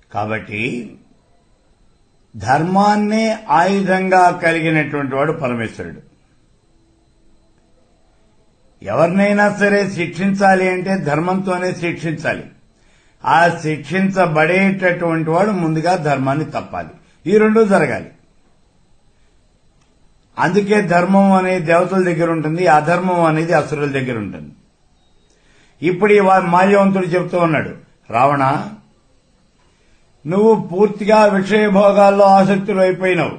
కాబట్టి ధర్మాన్నే ఆయుధంగా కలిగినటువంటి వాడు పరమేశ్వరుడు ఎవరినైనా సరే శిక్షించాలి అంటే ధర్మంతోనే శిక్షించాలి ఆ శిక్షించబడేటటువంటి వాడు ముందుగా ధర్మాన్ని తప్పాలి ఈ రెండు జరగాలి అందుకే ధర్మం అనేది దేవతల దగ్గర ఉంటుంది అధర్మం అనేది అసురుల దగ్గర ఉంటుంది ఇప్పుడు ఈ వా- మాల్యవంతుడు చెప్తూ ఉన్నాడు రావణ నువ్వు పూర్తిగా విషయ భోగాల్లో ఆసక్తులు అయిపోయినావు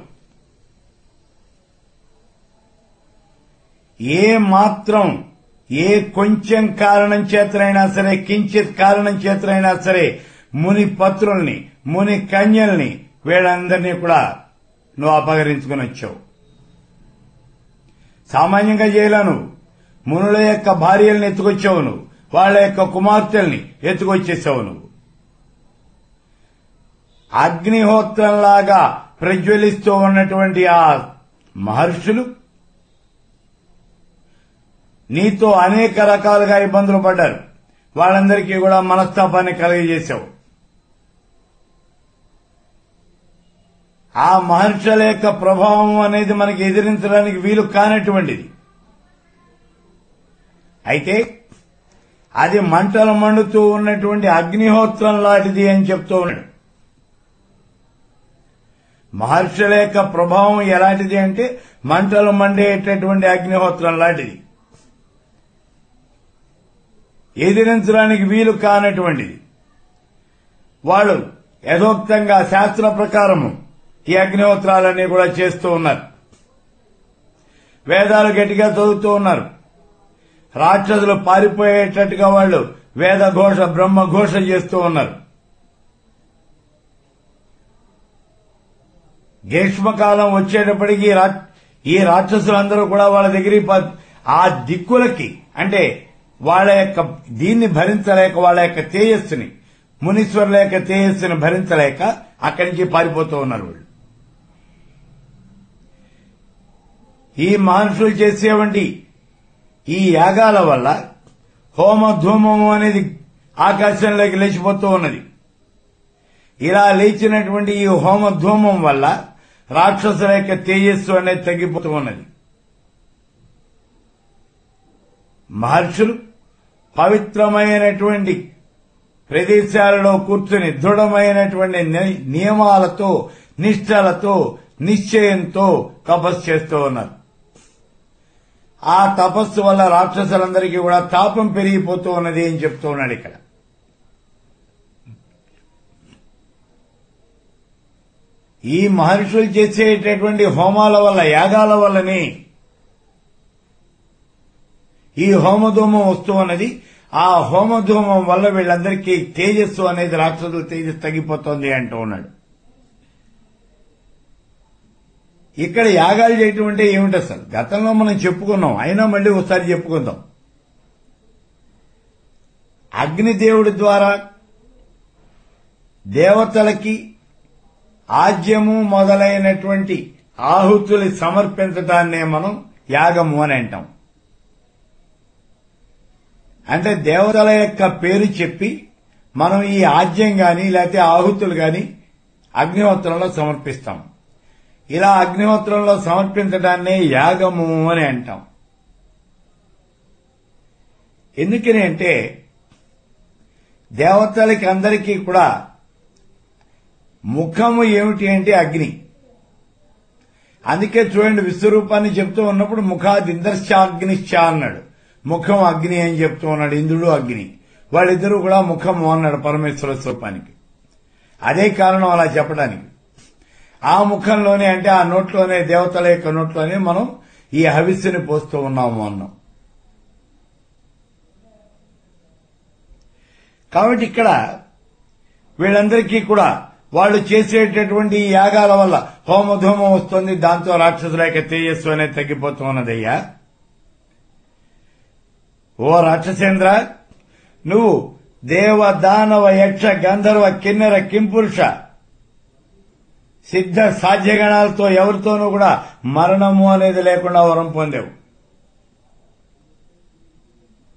ఏ మాత్రం ఏ కొంచెం కారణం చేతనైనా సరే కించిత్ కారణం చేతనైనా సరే ముని పత్రుల్ని ముని కన్యల్ని వీళ్ళందరినీ కూడా నువ్వు అపహరించుకుని వచ్చావు సామాన్యంగా చేయలే నువ్వు మునుల యొక్క భార్యల్ని ఎత్తుకొచ్చావు నువ్వు వాళ్ళ యొక్క కుమార్తెల్ని ఎత్తుకొచ్చేసావు నువ్వు అగ్నిహోత్రంలాగా ప్రజ్వలిస్తూ ఉన్నటువంటి ఆ మహర్షులు నీతో అనేక రకాలుగా ఇబ్బందులు పడ్డారు వాళ్ళందరికీ కూడా మనస్తాపాన్ని కలుగజేశావు ఆ మహర్షుల యొక్క ప్రభావం అనేది మనకి ఎదిరించడానికి వీలు కానటువంటిది అయితే అది మంటలు మండుతూ ఉన్నటువంటి అగ్నిహోత్రం లాంటిది అని చెప్తూ ఉన్నాడు మహర్షుల యొక్క ప్రభావం ఎలాంటిది అంటే మంటలు మండేటటువంటి అగ్నిహోత్రం లాంటిది ఎదిరించడానికి వీలు కానటువంటిది వాళ్ళు యథోక్తంగా శాస్త్ర ప్రకారము ఈ అగ్నిహోత్రాలన్నీ కూడా చేస్తూ ఉన్నారు వేదాలు గట్టిగా చదువుతూ ఉన్నారు రాక్షసులు పారిపోయేటట్టుగా వాళ్ళు వేద ఘోష బ్రహ్మ ఘోష చేస్తూ ఉన్నారు గ్రీష్మకాలం వచ్చేటప్పటికి ఈ రా- ఈ రాక్షసులందరూ కూడా వాళ్ళ దగ్గరికి ప- ఆ దిక్కులకి అంటే వాళ్ళ యొక్క దీన్ని భరించలేక వాళ్ళ యొక్క తేజస్సుని మునీశ్వరుల యొక్క తేజస్సుని భరించలేక అక్కడి నుంచి పారిపోతూ ఉన్నారు వాళ్ళు ఈ మనుషులు చేసేవంటి ఈ యాగాల వల్ల హోమ ధూమము అనేది ఆకాశంలోకి లేచిపోతూ ఉన్నది ఇలా లేచినటువంటి ఈ హోమ ధూమం వల్ల రాక్షసుల యొక్క తేజస్సు అనేది తగ్గిపోతూ ఉన్నది మహర్షులు పవిత్రమైనటువంటి ప్రదేశాలలో కూర్చుని దృఢమైనటువంటి ని- నియమాలతో నిష్ఠలతో నిశ్చయంతో తపస్సు చేస్తూ ఉన్నారు ఆ తపస్సు వల్ల రాక్షసులందరికీ కూడా తాపం పెరిగిపోతూ ఉన్నది అని చెప్తూ ఉన్నాడు ఇక్కడ ఈ మహర్షులు చేసేటటువంటి హోమాల వల్ల యాగాల వల్లనే ఈ హోమధూమం వస్తూ ఉన్నది ఆ హోమధూమం వల్ల వీళ్ళందరికీ తేజస్సు అనేది రాక్షసుల తేజస్సు తగ్గిపోతోంది అంటూ ఉన్నాడు ఇక్కడ యాగాలు చేయటం అంటే ఏమిటి అసలు గతంలో మనం చెప్పుకున్నాం అయినా మళ్ళీ ఒకసారి చెప్పుకుందాం అగ్నిదేవుడి ద్వారా దేవతలకి ఆజ్యము మొదలైనటువంటి ఆహుతులు సమర్పించడాన్నే మనం యాగము అని అంటాం అంటే దేవతల యొక్క పేరు చెప్పి మనం ఈ ఆజ్యం గాని లేకపోతే ఆహుతులు గాని అగ్నిహోత్రంలో సమర్పిస్తాం ఇలా అగ్నిహోత్రంలో సమర్పించడాన్నే యాగము అని అంటాం ఎందుకని అంటే దేవతలకి అందరికీ కూడా ముఖము ఏమిటి అంటే అగ్ని అందుకే చూడండి విశ్వరూపాన్ని చెప్తూ ఉన్నప్పుడు ముఖాదిందర్శాగ్నిశ్చ అన్నాడు ముఖం అగ్ని అని చెప్తూ ఉన్నాడు ఇంద్రుడు అగ్ని వాళ్ళిద్దరూ కూడా ముఖము అన్నాడు పరమేశ్వర స్వరూపానికి అదే కారణం అలా చెప్పడానికి ఆ ముఖంలోనే అంటే ఆ నోట్లోనే దేవతల యొక్క నోట్లోనే మనం ఈ హవిస్సుని పోస్తూ ఉన్నాము అన్నాం కాబట్టి ఇక్కడ వీళ్ళందరికీ కూడా వాళ్ళు చేసేటటువంటి ఈ యాగాల వల్ల హోమధూమం వస్తుంది దాంతో రాక్షసుల యొక్క తేజస్సు అనేది తగ్గిపోతూ ఉన్నదయ్యా ఓ రాక్షసేంద్ర నువ్వు దేవ దానవ యక్ష గంధర్వ కిన్నెర కింపురుష సిద్ధ సాధ్యగణాలతో ఎవరితోనూ కూడా మరణము అనేది లేకుండా వరం పొందావు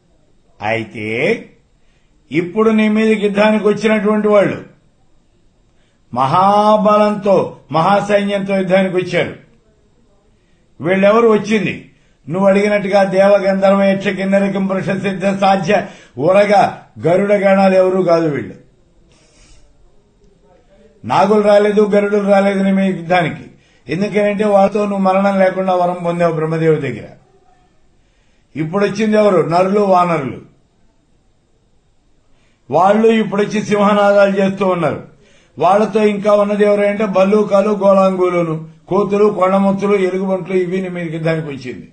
అయితే ఇప్పుడు నీ మీదకి యుద్ధానికి వచ్చినటువంటి వాళ్ళు మహాబలంతో మహాసైన్యంతో యుద్ధానికి వచ్చారు వీళ్ళెవరు వచ్చింది నువ్వు అడిగినట్టుగా దేవగంధర్వ యక్ష కిన్నెరకం పురుష సిద్ధ సాధ్య ఉరగ గరుడ గణాలు ఎవరు కాదు వీళ్ళు నాగులు రాలేదు గరుడులు రాలేదు నీ మీ యుద్ధానికి ఎందుకంటే వాళ్ళతో నువ్వు మరణం లేకుండా వరం పొందావు బ్రహ్మదేవి దగ్గర ఇప్పుడు వచ్చింది ఎవరు నరులు వానరులు వాళ్ళు ఇప్పుడు వచ్చి సింహనాదాలు చేస్తూ ఉన్నారు వాళ్ళతో ఇంకా ఉన్నది ఎవరంటే బల్లూకాలు గోళాంగులును కోతులు కొండముత్తులు ఎలుగుబంట్లు ఇవి నీ మీదకి దానికి వచ్చింది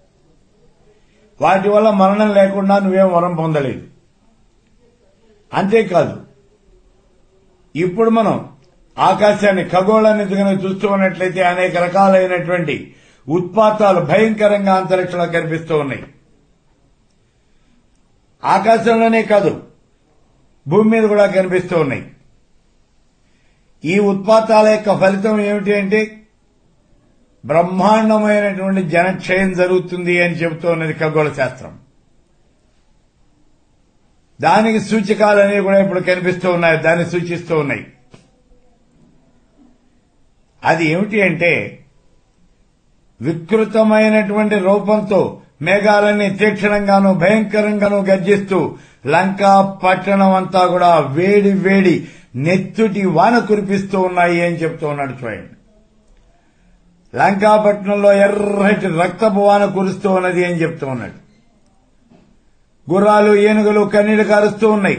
వాటి వల్ల మరణం లేకుండా నువ్వేం వరం పొందలేదు అంతేకాదు ఇప్పుడు మనం ఆకాశాన్ని ఖగోళాన్ని కనుక చూస్తూ ఉన్నట్లయితే అనేక రకాలైనటువంటి ఉత్పాతాలు భయంకరంగా అంతరిక్షంలో కనిపిస్తూ ఉన్నాయి ఆకాశంలోనే కాదు భూమి మీద కూడా కనిపిస్తూ ఉన్నాయి ఈ ఉత్పాతాల యొక్క ఫలితం ఏమిటి అంటే బ్రహ్మాండమైనటువంటి జనక్షయం జరుగుతుంది అని చెబుతూ ఉన్నది ఖగోళ శాస్త్రం దానికి సూచకాలు అనేవి కూడా ఇప్పుడు కనిపిస్తూ ఉన్నాయి దాన్ని సూచిస్తూ ఉన్నాయి అది ఏమిటి అంటే వికృతమైనటువంటి రూపంతో మేఘాలన్నీ తీక్షణంగాను భయంకరంగాను గర్జిస్తూ లంకా పట్టణం అంతా కూడా వేడి వేడి నెత్తుటి వాన కురిపిస్తూ ఉన్నాయి అని చెప్తూ ఉన్నాడు చూడండి లంకాపట్నంలో ఎర్రటి రక్తపు వాన కురుస్తూ ఉన్నది అని చెప్తూ ఉన్నాడు గుర్రాలు ఏనుగులు కన్నీళ్లు కారుస్తూ ఉన్నాయి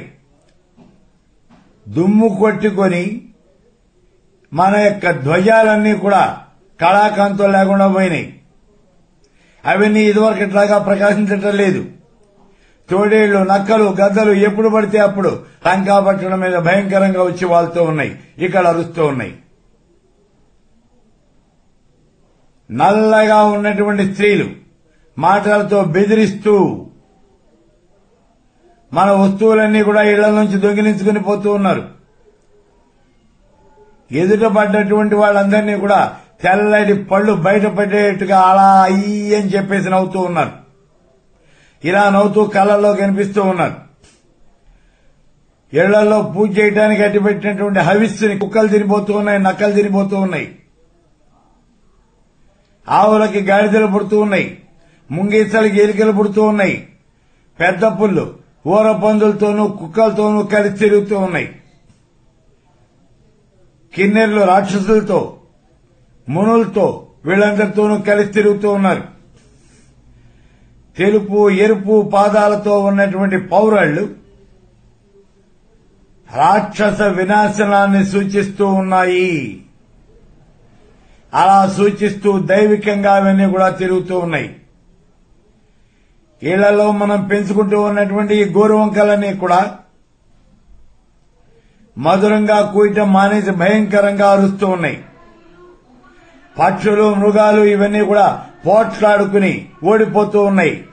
దుమ్ము కొట్టుకొని మన యొక్క ధ్వజాలన్నీ కూడా కళాకాంతం లేకుండా పోయినాయి అవన్నీ ఇదివరకు ఇట్లాగా ప్రకాశించటం లేదు తోడేళ్లు నక్కలు గద్దలు ఎప్పుడు పడితే అప్పుడు లంకాపట్టణం మీద భయంకరంగా వచ్చి వాళ్తూ ఉన్నాయి ఇక్కడ అరుస్తూ ఉన్నాయి నల్లగా ఉన్నటువంటి స్త్రీలు మాటలతో బెదిరిస్తూ మన వస్తువులన్నీ కూడా ఇళ్ల నుంచి దొంగిలించుకుని పోతూ ఉన్నారు ఎదుట పడ్డటువంటి వాళ్ళందరినీ కూడా తెల్లటి పళ్ళు బయటపడేట్టుగా అలా అయ్యి అని చెప్పేసి నవ్వుతూ ఉన్నారు ఇలా నవ్వుతూ కళ్ళల్లో కనిపిస్తూ ఉన్నారు ఇళ్లలో పూజ చేయడానికి అట్టిపెట్టినటువంటి హవిస్సుని కుక్కలు తినిపోతూ ఉన్నాయి నక్కలు తినిపోతూ ఉన్నాయి ఆవులకి గాడిదలు పుడుతూ ఉన్నాయి ముంగీసలకి ఎలికలు పుడుతూ ఉన్నాయి పెద్ద పుల్లు ఊర పందులతోనూ కుక్కలతోనూ కలిసి తిరుగుతూ ఉన్నాయి కిన్నెర్లు రాక్షసులతో మునులతో వీళ్ళందరితోనూ కలిసి తిరుగుతూ ఉన్నారు తెలుపు ఎరుపు పాదాలతో ఉన్నటువంటి పౌరాళ్లు రాక్షస వినాశనాన్ని సూచిస్తూ ఉన్నాయి అలా సూచిస్తూ దైవికంగా అవన్నీ కూడా తిరుగుతూ ఉన్నాయి ఇళ్లలో మనం పెంచుకుంటూ ఉన్నటువంటి ఈ గోరువంకలన్నీ కూడా మధురంగా కూయటం మానేసి భయంకరంగా అరుస్తూ ఉన్నాయి పక్షులు మృగాలు ఇవన్నీ కూడా పోట్లాడుకుని ఓడిపోతూ ఉన్నాయి